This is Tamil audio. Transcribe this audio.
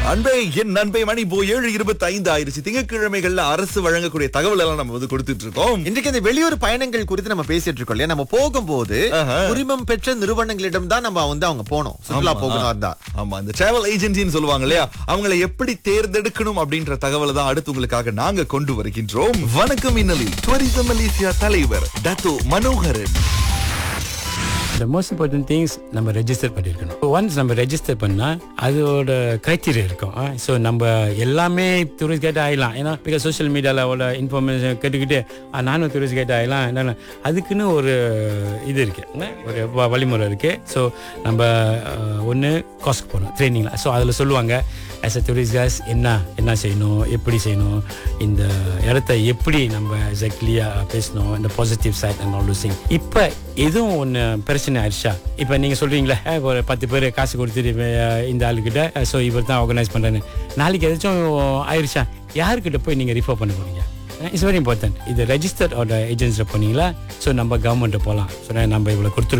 அன்பே என் நண்பே மணி இப்போ ஏழு இருபத்தி ஐந்து ஆயிருச்சு திங்கட்கிழமைகள்ல அரசு வழங்கக்கூடிய தகவல் எல்லாம் நம்ம வந்து கொடுத்துட்டு இருக்கோம் இன்றைக்கு இந்த வெளியூர் பயணங்கள் குறித்து நம்ம பேசிட்டு இருக்கோம் இல்லையா நம்ம போகும்போது ஆஹா. உரிமம் பெற்ற நிறுவனங்களிடம் தான் நம்ம வந்து அவங்க போனோம் சுற்றுலா போகணும் இருந்தா ஆமா இந்த டிராவல் ஏஜென்சின்னு சொல்லுவாங்க இல்லையா அவங்களை எப்படி தேர்ந்தெடுக்கணும் அப்படின்ற தகவலை தான் அடுத்து உங்களுக்காக நாங்க கொண்டு வருகின்றோம் வணக்கம் இன்னலில் டூரிசம் மலேசியா தலைவர் டத்து Manoharan the most important things நம்ம ரெஜிஸ்டர் பண்ணியிருக்கணும் ஒன்ஸ் நம்ம ரெஜிஸ்டர் பண்ணால் அதோட க்ரைட்டீரியா இருக்கும் ஸோ நம்ம எல்லாமே டூரிஸ்ட் கைட் ஆகிடலாம் ஏன்னா பிகாஸ் சோஷியல் மீடியாவில் அவ்வளோ இன்ஃபர்மேஷன் கேட்டுக்கிட்டு "ஆ, நானும் டூரிஸ்ட் கைட் ஆகிடலாம் என்னென்ன அதுக்குன்னு ஒரு இது இருக்குது என்ன? ஒரு வ- வழிமுறை இருக்குது ஸோ நம்ம ஒன்று காஸ்க்கு போகணும் ட்ரைனிங்கில் ஸோ அதில் சொல்லுவாங்க ஆஸ் அ டூரிஸ்ட் கைஸ் என்ன என்ன செய்யணும் எப்படி செய்யணும் இந்த இடத்த எப்படி நம்ம எக்ஸாக்ட்லியாக பேசணும் இந்த பாசிட்டிவ் சைட் அண்ட் ஆல் சிங் இப்போ எதுவும் ஒன்று பிரச்சனை ஆயிடுச்சா இப்போ நீங்கள் சொல்கிறீங்களே ஒரு பத்து பேர் காசு கொடுத்துட்டு இவன் இந்த ஆளுக்கிட்ட ஸோ இவர் தான் ஆர்கனைஸ் பண்ணுறேன்னு நாளைக்கு ஏதாச்சும் ஆயிடுச்சா யாருக்கிட்ட போய் நீங்கள் ரிஃபர் பண்ண போறீங்க இட்ஸ் வெரி இம்பார்ட்டன்ட் இது ரெஜிஸ்டர்ட் ஆர்டர் ஏஜென்சியில் போனீங்களா ஸோ நம்ம கவர்மெண்ட்டை போகலாம் ஸோ நம்ம இவ்வளோ கொடுத்துருக்கோம்